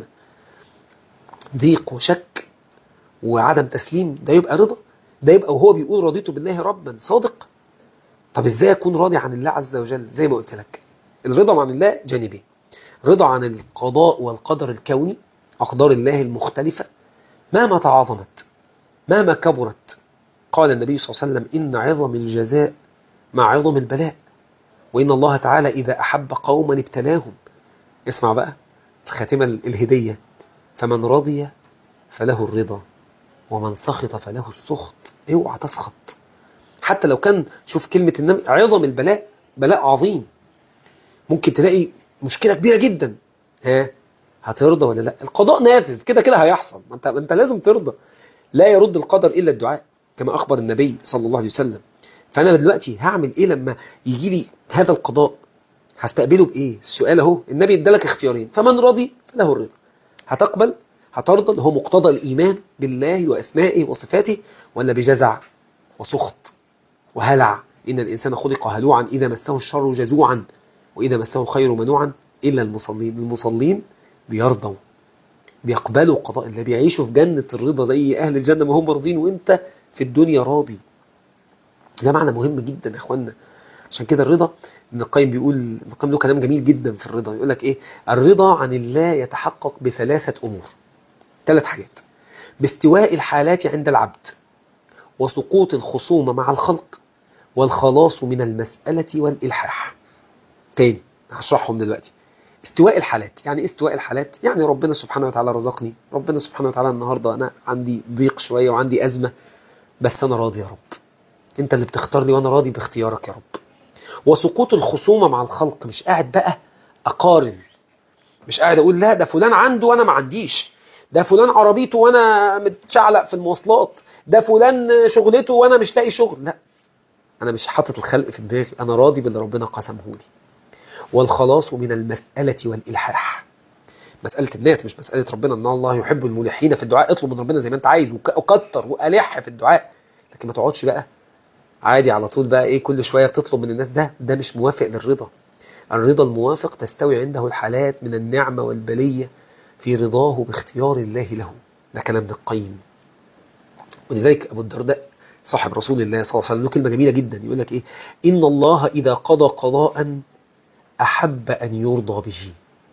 Speaker 1: ضيق وشك وعدم تسليم ده يبقى رضا ده يبقى وهو بيقول رضيت بالله ربا صادق طب ازاي اكون راضي عن الله عز وجل زي ما قلت لك الرضا عن الله جانبين رضا عن القضاء والقدر الكوني اقدار الله المختلفه مهما تعاظمت مهما كبرت قال النبي صلى الله عليه وسلم ان عظم الجزاء مع عظم البلاء وان الله تعالى اذا احب قوما ابتلاهم اسمع بقى الخاتمه الهديه فمن رضي فله الرضا ومن سخط فله السخط اوعى تسخط حتى لو كان شوف كلمة النبي عظم البلاء بلاء عظيم ممكن تلاقي مشكلة كبيرة جدا ها هترضى ولا لا القضاء نافذ كده كده هيحصل ما انت انت لازم ترضى لا يرد القدر الا الدعاء كما اخبر النبي صلى الله عليه وسلم فانا دلوقتي هعمل ايه لما يجي لي هذا القضاء هستقبله بايه السؤال اهو النبي ادالك اختيارين فمن رضي فله الرضا هتقبل هترضى اللي هو مقتضى الإيمان بالله وأسمائه وصفاته ولا بجزع وسخط وهلع إن الإنسان خلق هلوعا إذا مسه الشر جزوعا وإذا مسه الخير منوعا إلا المصلين المصلين بيرضوا بيقبلوا قضاء الله بيعيشوا في جنة الرضا زي أهل الجنة ما هم راضين وإنت في الدنيا راضي ده معنى مهم جدا يا إخوانا عشان كده الرضا ابن القيم بيقول ابن القيم له كلام جميل جدا في الرضا يقول لك ايه الرضا عن الله يتحقق بثلاثة امور ثلاث حاجات باستواء الحالات عند العبد وسقوط الخصومة مع الخلق والخلاص من المسألة والإلحاح تاني هشرحهم دلوقتي استواء الحالات يعني ايه استواء الحالات يعني ربنا سبحانه وتعالى رزقني ربنا سبحانه وتعالى النهاردة أنا عندي ضيق شوية وعندي أزمة بس أنا راضي يا رب انت اللي بتختار لي وانا راضي باختيارك يا رب وسقوط الخصومة مع الخلق مش قاعد بقى أقارن مش قاعد أقول لا ده فلان عنده وأنا ما عنديش ده فلان عربيته وأنا متشعلق في المواصلات ده فلان شغلته وأنا مش لاقي شغل لا أنا مش حاطط الخلق في دماغي أنا راضي باللي ربنا قسمه لي والخلاص من المسألة والإلحاح مسألة الناس مش مسألة ربنا أن الله يحب الملحين في الدعاء اطلب من ربنا زي ما أنت عايز وكتر وألح في الدعاء لكن ما تقعدش بقى عادي على طول بقى ايه كل شوية بتطلب من الناس ده ده مش موافق للرضا الرضا الموافق تستوي عنده الحالات من النعمة والبلية في رضاه باختيار الله له ده كلام ابن القيم ولذلك أبو الدرداء صاحب رسول الله صلى الله عليه وسلم له كلمة جميلة جدا يقول لك إيه إن الله إذا قضى قضاء أحب أن يرضى به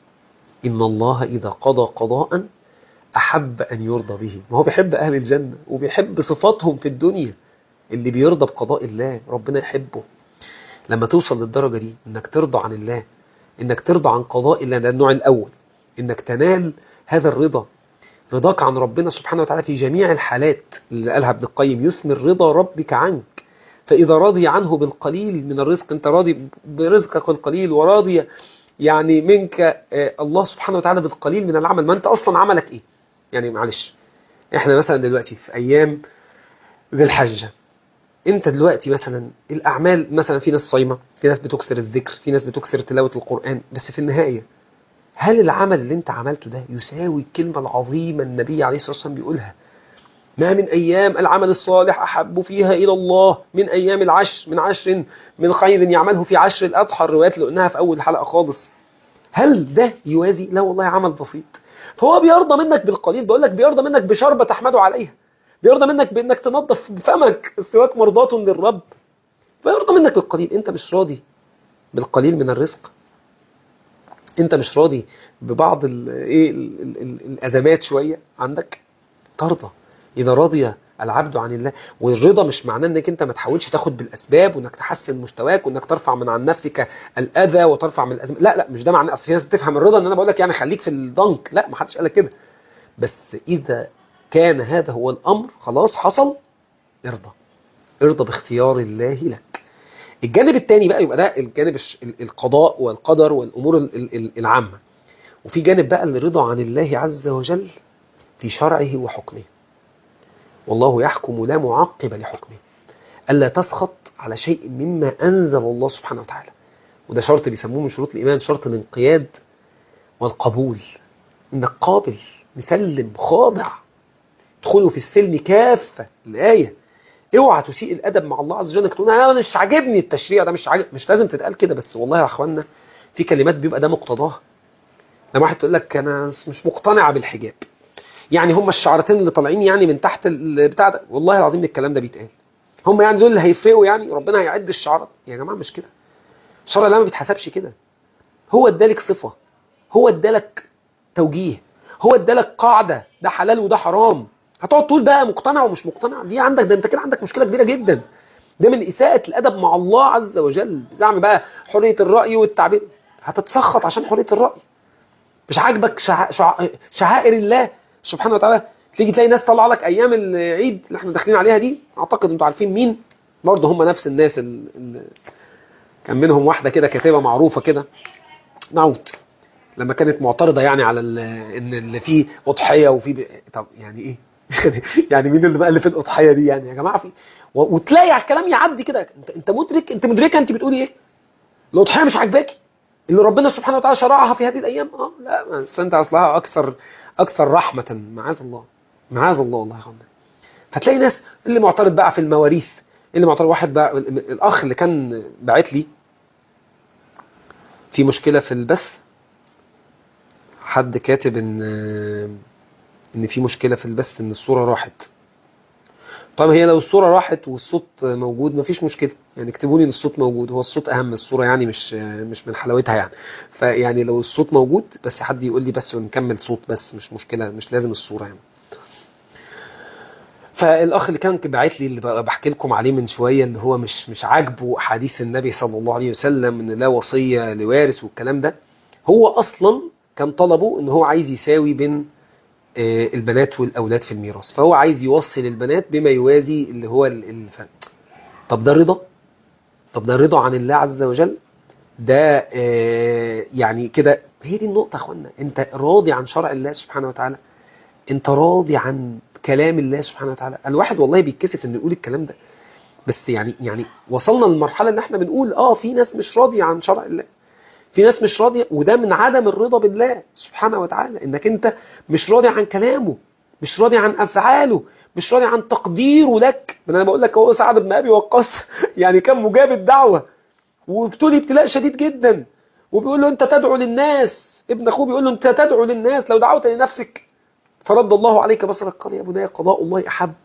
Speaker 1: إن الله إذا قضى قضاء أحب أن يرضى به ما هو بيحب أهل الجنة وبيحب صفاتهم في الدنيا اللي بيرضى بقضاء الله ربنا يحبه لما توصل للدرجة دي انك ترضى عن الله انك ترضى عن قضاء الله ده النوع الاول انك تنال هذا الرضا رضاك عن ربنا سبحانه وتعالى في جميع الحالات اللي قالها ابن القيم يثمر رضا ربك عنك فإذا راضي عنه بالقليل من الرزق انت راضي برزقك القليل وراضي يعني منك الله سبحانه وتعالى بالقليل من العمل ما انت اصلا عملك ايه يعني معلش احنا مثلا دلوقتي في ايام ذي الحجه انت دلوقتي مثلا الاعمال مثلا في ناس صايمه في ناس بتكسر الذكر في ناس بتكسر تلاوه القران بس في النهايه هل العمل اللي انت عملته ده يساوي الكلمه العظيمه النبي عليه الصلاه والسلام بيقولها ما من ايام العمل الصالح احب فيها الى الله من ايام العشر من عشر من خير يعمله في عشر الاضحى الروايات اللي قلناها في اول الحلقه خالص هل ده يوازي لا والله عمل بسيط فهو بيرضى منك بالقليل بقول لك بيرضى منك بشربة تحمده عليها بيرضى منك بانك تنظف فمك السواك مرضاة للرب فيرضى منك بالقليل انت مش راضي بالقليل من الرزق انت مش راضي ببعض ال ايه ال ال ال الازمات شويه عندك ترضى اذا رضي العبد عن الله والرضا مش معناه انك انت ما تحاولش تاخد بالاسباب وانك تحسن مستواك وانك ترفع من عن نفسك الاذى وترفع من الازمه لا لا مش ده معناه اصل في ناس بتفهم الرضا ان انا بقول لك يعني خليك في الضنك لا ما حدش قال لك كده بس اذا كان هذا هو الامر خلاص حصل ارضى ارضى باختيار الله لك الجانب الثاني بقى يبقى ده الجانب القضاء والقدر والامور العامه وفي جانب بقى الرضا عن الله عز وجل في شرعه وحكمه والله يحكم لا معقب لحكمه ألا تسخط على شيء مما أنزل الله سبحانه وتعالى وده شرط بيسموه من شروط الإيمان شرط الانقياد والقبول إنك قابل مسلم خاضع ادخلوا في السلم كافة الآية اوعى تسيء الأدب مع الله عز وجل انك تقول أنا مش عاجبني التشريع ده مش عاجب مش لازم تتقال كده بس والله يا أخوانا في كلمات بيبقى ده مقتضاها لما واحد تقول لك أنا مش مقتنعة بالحجاب يعني هم الشعرتين اللي طالعين يعني من تحت البتاع ده والله العظيم الكلام ده بيتقال هم يعني دول اللي هيفرقوا يعني ربنا هيعد الشعرات يا جماعه مش كده الشرع ده ما بيتحسبش كده هو ادالك صفه هو ادالك توجيه هو ادالك قاعده ده حلال وده حرام هتقعد تقول بقى مقتنع ومش مقتنع دي عندك ده انت كده عندك مشكله كبيره جدا ده من اساءه الادب مع الله عز وجل زعم بقى حريه الراي والتعبير هتتسخط عشان حريه الراي مش عاجبك شع... شع... شعائر الله سبحانه وتعالى تيجي تلاقي ناس طلع لك ايام العيد اللي احنا داخلين عليها دي اعتقد انتوا عارفين مين برضه هم نفس الناس اللي كان منهم واحده كده كاتبه معروفه كده نعوت لما كانت معترضه يعني على ان اللي فيه اضحيه وفي ب... طب يعني ايه يعني مين اللي مؤلف الاضحيه دي يعني يا جماعه في و... وتلاقي على الكلام يعدي كده انت انت مدرك انت مدركه انت بتقولي ايه الاضحيه مش عاجباكي اللي ربنا سبحانه وتعالى شرعها في هذه الايام اه لا بس انت اصلها اكثر اكثر رحمه معاذ الله معاذ الله والله يا اخوانا هتلاقي ناس اللي معترض بقى في المواريث اللي معترض واحد بقى الاخ اللي كان باعت لي في مشكله في البث حد كاتب ان ان في مشكله في البث ان الصوره راحت طب هي لو الصوره راحت والصوت موجود مفيش مشكله يعني اكتبوا لي ان الصوت موجود هو الصوت اهم الصوره يعني مش مش من حلاوتها يعني فيعني لو الصوت موجود بس حد يقول لي بس ونكمل صوت بس مش مشكله مش لازم الصوره يعني فالاخ اللي كان باعت لي اللي بحكي لكم عليه من شويه اللي هو مش مش عاجبه حديث النبي صلى الله عليه وسلم ان لا وصيه لوارث والكلام ده هو اصلا كان طلبه ان هو عايز يساوي بين البنات والاولاد في الميراث فهو عايز يوصل البنات بما يوازي اللي هو الفرق طب ده رضا طب ده رضا عن الله عز وجل ده يعني كده هي دي النقطه يا اخوانا انت راضي عن شرع الله سبحانه وتعالى انت راضي عن كلام الله سبحانه وتعالى الواحد والله بيتكسف انه يقول الكلام ده بس يعني يعني وصلنا للمرحله ان احنا بنقول اه في ناس مش راضيه عن شرع الله في ناس مش راضيه وده من عدم الرضا بالله سبحانه وتعالى انك انت مش راضي عن كلامه مش راضي عن افعاله مش راضي عن تقديره لك انا بقول لك هو سعد بن ابي وقاص يعني كان مجاب الدعوه وابتلي ابتلاء شديد جدا وبيقول له انت تدعو للناس ابن اخوه بيقول له انت تدعو للناس لو دعوت لنفسك فرد الله عليك بصرك قال يا بني قضاء الله احب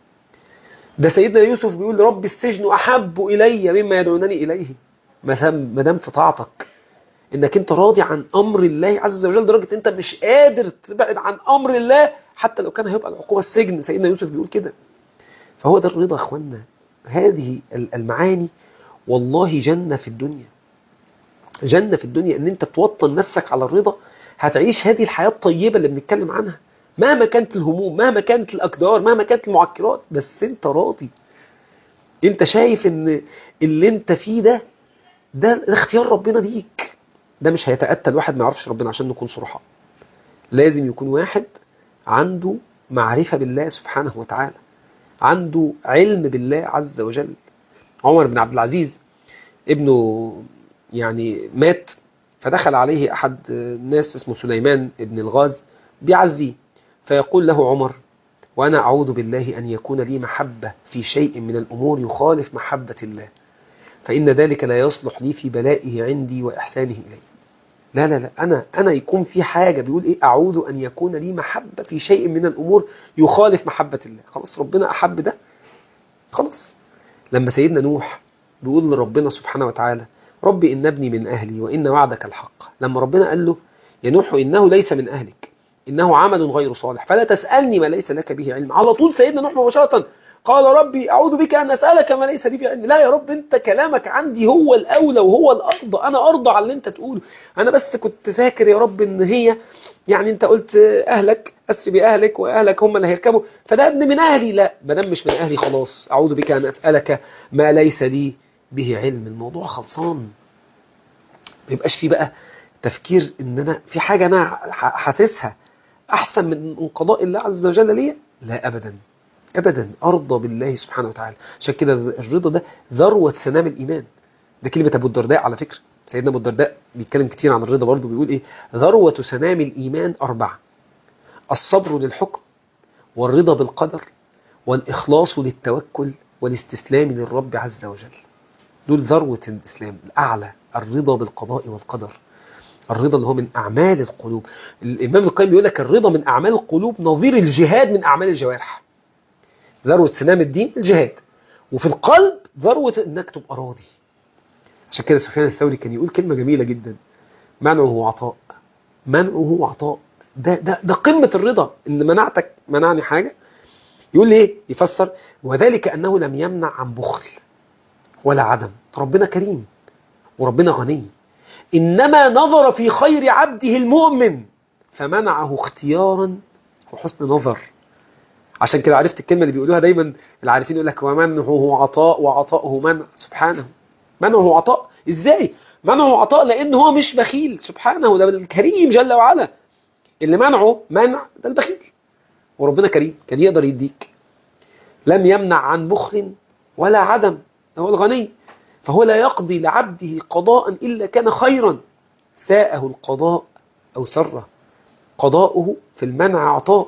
Speaker 1: ده سيدنا يوسف بيقول رب السجن احب الي مما يدعونني اليه ما دام في طاعتك انك انت راضي عن امر الله عز وجل لدرجه انت مش قادر تبعد عن امر الله حتى لو كان هيبقى العقوبه السجن سيدنا يوسف بيقول كده فهو ده الرضا يا اخوانا هذه المعاني والله جنه في الدنيا جنه في الدنيا ان انت توطن نفسك على الرضا هتعيش هذه الحياه الطيبه اللي بنتكلم عنها مهما كانت الهموم مهما كانت الاقدار مهما كانت المعكرات بس انت راضي انت شايف ان اللي انت فيه ده ده اختيار ربنا ليك ده مش هيتأتى الواحد ما يعرفش ربنا عشان نكون صرحاء لازم يكون واحد عنده معرفة بالله سبحانه وتعالى عنده علم بالله عز وجل عمر بن عبد العزيز ابنه يعني مات فدخل عليه أحد الناس اسمه سليمان ابن الغاز بيعزيه فيقول له عمر وأنا أعوذ بالله أن يكون لي محبة في شيء من الأمور يخالف محبة الله فإن ذلك لا يصلح لي في بلائه عندي وإحسانه إلي لا لا لا أنا أنا يكون في حاجة بيقول إيه أعوذ أن يكون لي محبة في شيء من الأمور يخالف محبة الله خلاص ربنا أحب ده خلاص لما سيدنا نوح بيقول لربنا سبحانه وتعالى ربي إن ابني من أهلي وإن وعدك الحق لما ربنا قال له يا نوح إنه ليس من أهلك إنه عمل غير صالح فلا تسألني ما ليس لك به علم على طول سيدنا نوح مباشرة قال ربي أعوذ بك أن أسألك ما ليس لي بعلم لا يا رب أنت كلامك عندي هو الأولى وهو الأرضى أنا أرضى على اللي أنت تقوله أنا بس كنت فاكر يا رب إن هي يعني أنت قلت أهلك أسري بأهلك وأهلك هم اللي هيركبوا فده ابن من أهلي لا ما دام مش من أهلي خلاص أعوذ بك أن أسألك ما ليس لي به علم الموضوع خلصان ما يبقاش فيه بقى تفكير إن أنا في حاجة أنا حاسسها أحسن من قضاء الله عز وجل ليا لا أبدا ابدا ارضى بالله سبحانه وتعالى عشان كده الرضا ده ذروه سنام الايمان ده كلمه ابو الدرداء على فكره سيدنا ابو الدرداء بيتكلم كتير عن الرضا برضه بيقول ايه ذروه سنام الايمان اربعه الصبر للحكم والرضا بالقدر والاخلاص للتوكل والاستسلام للرب عز وجل دول ذروه الاسلام الاعلى الرضا بالقضاء والقدر الرضا اللي هو من اعمال القلوب الامام القيم بيقول لك الرضا من اعمال القلوب نظير الجهاد من اعمال الجوارح ذروة سنام الدين الجهاد وفي القلب ذروة انك تبقى راضي عشان كده سفيان الثوري كان يقول كلمة جميلة جدا منعه عطاء منعه عطاء ده, ده, ده قمة الرضا ان منعتك منعني حاجة يقول لي ايه يفسر وذلك انه لم يمنع عن بخل ولا عدم ربنا كريم وربنا غني انما نظر في خير عبده المؤمن فمنعه اختيارا وحسن نظر عشان كده عرفت الكلمة اللي بيقولوها دايما العارفين يقول لك ومنعه عطاء وعطاؤه منع سبحانه منعه عطاء ازاي منعه عطاء لان هو مش بخيل سبحانه ده الكريم جل وعلا اللي منعه منع ده البخيل وربنا كريم كان يقدر يديك لم يمنع عن بخل ولا عدم هو الغني فهو لا يقضي لعبده قضاء إلا كان خيرا ساءه القضاء أو سره قضاؤه في المنع عطاء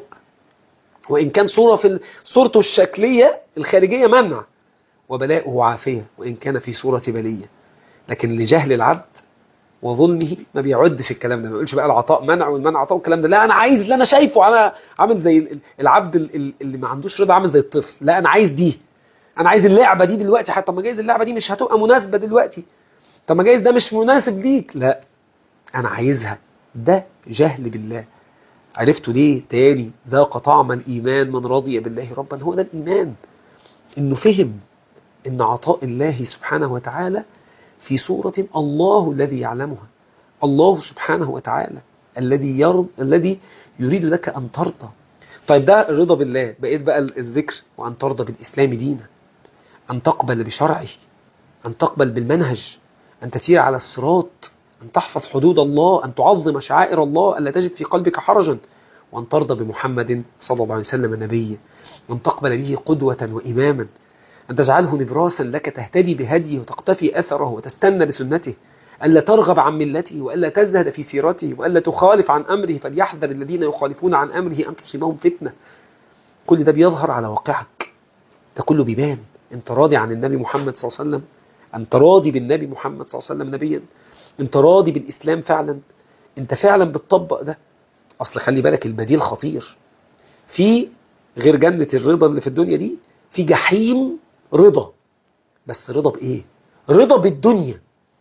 Speaker 1: وإن كان صورة في صورته الشكلية الخارجية منع وبلاؤه عافية وإن كان في صورة بلية لكن لجهل العبد وظلمه ما بيعدش الكلام ده ما بيقولش بقى العطاء منع والمنع عطاء والكلام ده لا انا عايز اللي انا شايفه انا عامل زي العبد اللي ما عندوش رضا عامل زي الطفل لا انا عايز دي انا عايز اللعبه دي دلوقتي حتى ما جايز اللعبه دي مش هتبقى مناسبه دلوقتي طب ما جايز ده مش مناسب ليك لا انا عايزها ده جهل بالله عرفتوا ليه تاني ذاق طعم الايمان من رضي بالله ربا هو ده الايمان انه فهم ان عطاء الله سبحانه وتعالى في صورة الله الذي يعلمها الله سبحانه وتعالى الذي يرض الذي يريد لك أن ترضى طيب ده الرضا بالله بقيت بقى الذكر وأن ترضى بالإسلام دينا أن تقبل بشرعه أن تقبل بالمنهج أن تسير على الصراط أن تحفظ حدود الله أن تعظم شعائر الله ألا تجد في قلبك حرجا وأن ترضى بمحمد صلى الله عليه وسلم نبيا وأن تقبل به قدوة وإماما أن تجعله نبراسا لك تهتدي بهديه وتقتفي أثره وتستنى بسنته ألا ترغب عن ملته وألا تزهد في سيرته وألا تخالف عن أمره فليحذر الذين يخالفون عن أمره أن تصيبهم فتنة كل ده بيظهر على واقعك ده كله بيبان أنت راضي عن النبي محمد صلى الله عليه وسلم أنت راضي بالنبي محمد صلى الله عليه وسلم نبيا أنت راضي بالإسلام فعلا أنت فعلا بتطبق ده أصل خلي بالك البديل خطير في غير جنة الرضا اللي في الدنيا دي في جحيم رضا بس رضا بإيه رضا بالدنيا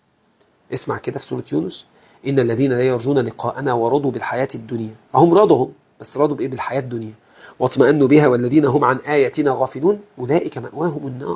Speaker 1: اسمع كده في سورة يونس إن الذين لا يرجون لقاءنا ورضوا بالحياة الدنيا هم رضوا بس رضوا بإيه بالحياة الدنيا واطمأنوا بها والذين هم عن آياتنا غافلون أولئك مأواهم النار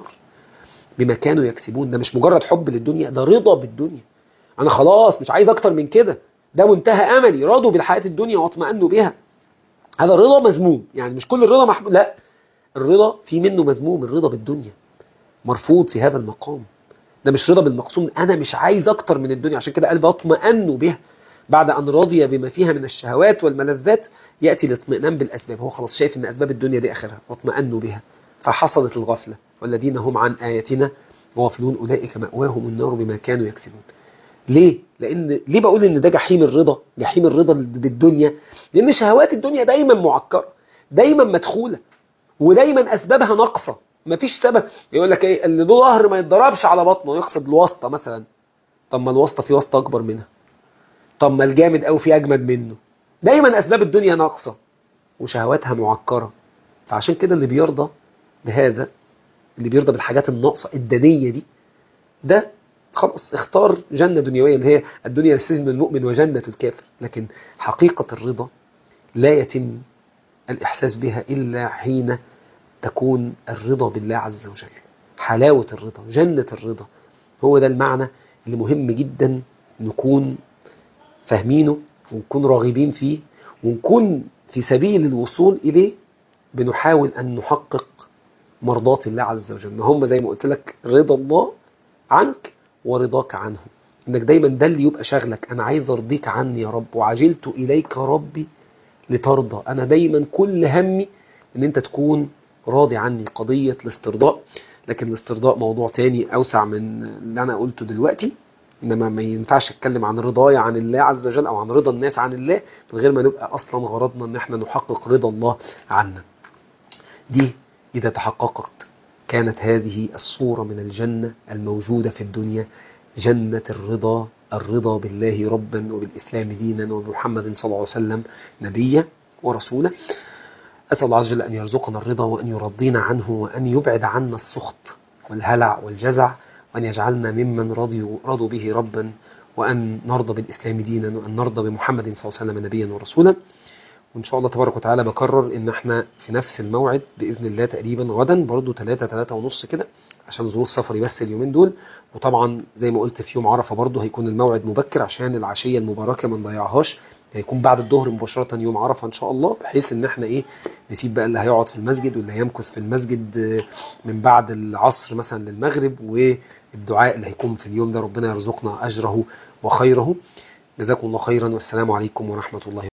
Speaker 1: بما كانوا يكسبون ده مش مجرد حب للدنيا ده رضا بالدنيا أنا خلاص مش عايز أكتر من كده ده منتهى أملي رضوا بالحياة الدنيا واطمأنوا بها هذا الرضا مذموم يعني مش كل الرضا محمود لا الرضا في منه مذموم الرضا بالدنيا مرفوض في هذا المقام ده مش رضا بالمقصود انا مش عايز اكتر من الدنيا عشان كده قال بطمئن بها بعد ان رضي بما فيها من الشهوات والملذات ياتي الاطمئنان بالاسباب هو خلاص شايف ان اسباب الدنيا دي اخرها واطمئنوا بها فحصلت الغفله والذين هم عن اياتنا غافلون اولئك ماواهم النار بما كانوا يكسبون ليه لان ليه بقول ان ده جحيم الرضا جحيم الرضا بالدنيا لان شهوات الدنيا دايما معكره دايما مدخوله ودايما اسبابها ناقصه مفيش سبب يقول لك ايه اللي له ظهر ما يتضربش على بطنه يقصد الواسطه مثلا طب ما الواسطه في واسطه اكبر منها طب ما الجامد قوي في اجمد منه دايما اسباب الدنيا ناقصه وشهواتها معكره فعشان كده اللي بيرضى بهذا اللي بيرضى بالحاجات الناقصه الدنيه دي ده خلاص اختار جنه دنيويه اللي هي الدنيا سجن المؤمن وجنه الكافر لكن حقيقه الرضا لا يتم الاحساس بها الا حين تكون الرضا بالله عز وجل حلاوة الرضا جنة الرضا هو ده المعنى اللي مهم جدا نكون فاهمينه ونكون راغبين فيه ونكون في سبيل الوصول إليه بنحاول أن نحقق مرضاة الله عز وجل ما هم زي ما قلت لك رضا الله عنك ورضاك عنه انك دايما ده اللي يبقى شغلك انا عايز ارضيك عني يا رب وعجلت اليك ربي لترضى انا دايما كل همي ان انت تكون راضي عني قضية الاسترضاء لكن الاسترضاء موضوع تاني أوسع من اللي أنا قلته دلوقتي إنما ما ينفعش أتكلم عن رضايا عن الله عز وجل أو عن رضا الناس عن الله من غير ما نبقى أصلا غرضنا إن احنا نحقق رضا الله عنا دي إذا تحققت كانت هذه الصورة من الجنة الموجودة في الدنيا جنة الرضا الرضا بالله ربا وبالإسلام دينا وبمحمد صلى الله عليه وسلم نبيا ورسولا أسأل الله عز وجل أن يرزقنا الرضا وأن يرضينا عنه وأن يبعد عنا السخط والهلع والجزع وأن يجعلنا ممن رضوا, رضوا به ربا وأن نرضى بالإسلام دينا وأن نرضى بمحمد صلى الله عليه وسلم نبيا ورسولا وإن شاء الله تبارك وتعالى بكرر إن احنا في نفس الموعد بإذن الله تقريبا غدا برضو 3 3 ونص كده عشان ظروف سفري بس اليومين دول وطبعا زي ما قلت في يوم عرفة برضو هيكون الموعد مبكر عشان العشية المباركة ما نضيعهاش هيكون بعد الظهر مباشرة يوم عرفة إن شاء الله بحيث إن احنا إيه نسيب بقى اللي هيقعد في المسجد واللي هيمكث في المسجد من بعد العصر مثلا للمغرب والدعاء اللي هيكون في اليوم ده ربنا يرزقنا أجره وخيره جزاكم الله خيرا والسلام عليكم ورحمة الله